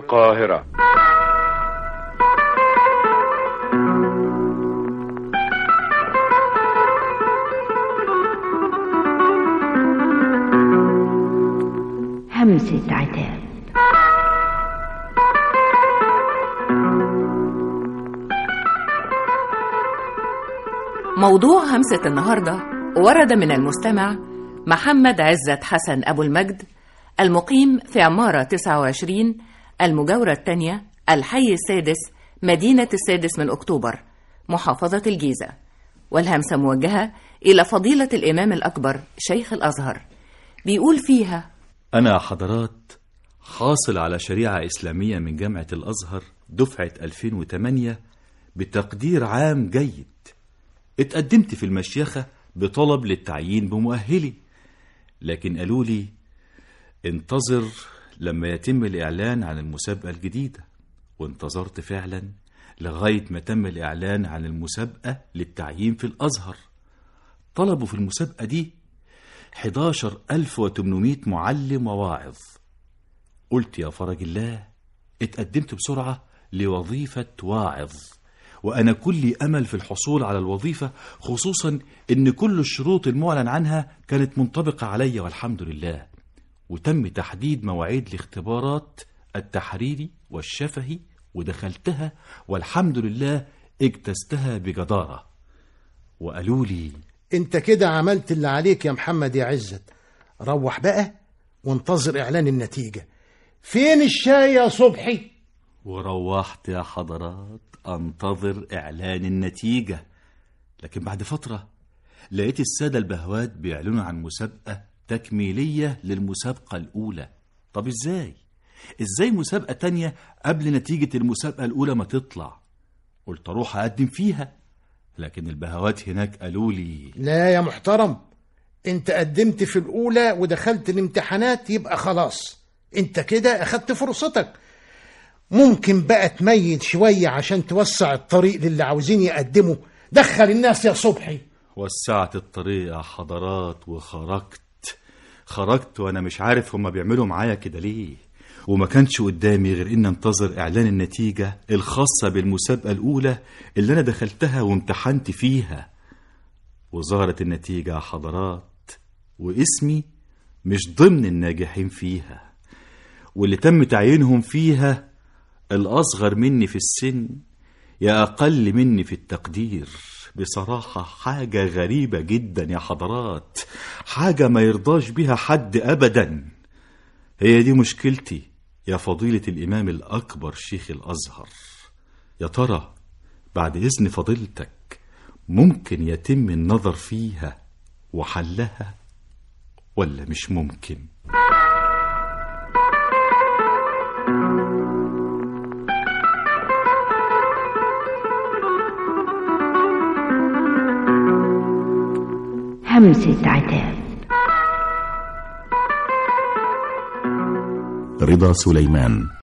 القاهرة همسة عتاب موضوع همسة النهاردة ورد من المستمع محمد عزت حسن أبو المجد المقيم في عمارة 29 المجاورة الثانية الحي السادس مدينة السادس من أكتوبر محافظة الجيزة والهمسة موجهة إلى فضيلة الإمام الأكبر شيخ الأزهر بيقول فيها أنا حضرات حاصل على شريعة إسلامية من جامعة الأزهر دفعة 2008 بتقدير عام جيد اتقدمت في المشيخة بطلب للتعيين بمؤهلي لكن قالوا لي انتظر لما يتم الإعلان عن المسابقة الجديدة وانتظرت فعلا لغاية ما تم الإعلان عن المسابقة للتعيين في الأزهر طلبوا في المسابقة دي 11800 معلم وواعظ قلت يا فرج الله اتقدمت بسرعة لوظيفة واعظ وأنا كلي أمل في الحصول على الوظيفة خصوصا إن كل الشروط المعلن عنها كانت منطبقة علي والحمد لله وتم تحديد مواعيد الاختبارات التحريري والشفهي ودخلتها والحمد لله اجتزتها بجدارة وقالوا لي انت كده عملت اللي عليك يا محمد يا عزت روح بقى وانتظر اعلان النتيجة فين الشاي يا صبحي وروحت يا حضرات انتظر اعلان النتيجة لكن بعد فترة لقيت السادة البهوات بيعلنوا عن مسابقة تكميلية للمسابقة الأولى طب ازاي؟ ازاي مسابقة تانية قبل نتيجة المسابقة الأولى ما تطلع؟ قلت أروح أقدم فيها لكن البهوات هناك قالوا لي لا يا محترم انت قدمت في الاولى ودخلت الامتحانات يبقى خلاص انت كده اخدت فرصتك ممكن بقى تميل شوية عشان توسع الطريق للي عاوزين يقدموا دخل الناس يا صبحي وسعت الطريق يا حضرات وخرجت خرجت وانا مش عارف هما بيعملوا معايا كده ليه وما كانش قدامي غير ان انتظر اعلان النتيجة الخاصة بالمسابقة الاولى اللي انا دخلتها وامتحنت فيها وظهرت النتيجة يا حضرات واسمي مش ضمن الناجحين فيها واللي تم تعيينهم فيها الأصغر مني في السن يا أقل مني في التقدير بصراحة حاجة غريبة جدا يا حضرات حاجة ما يرضاش بها حد أبدا هي دي مشكلتي يا فضيلة الإمام الأكبر شيخ الأزهر يا ترى بعد إذن فضيلتك ممكن يتم النظر فيها وحلها ولا مش ممكن همسة عتاب رضا سليمان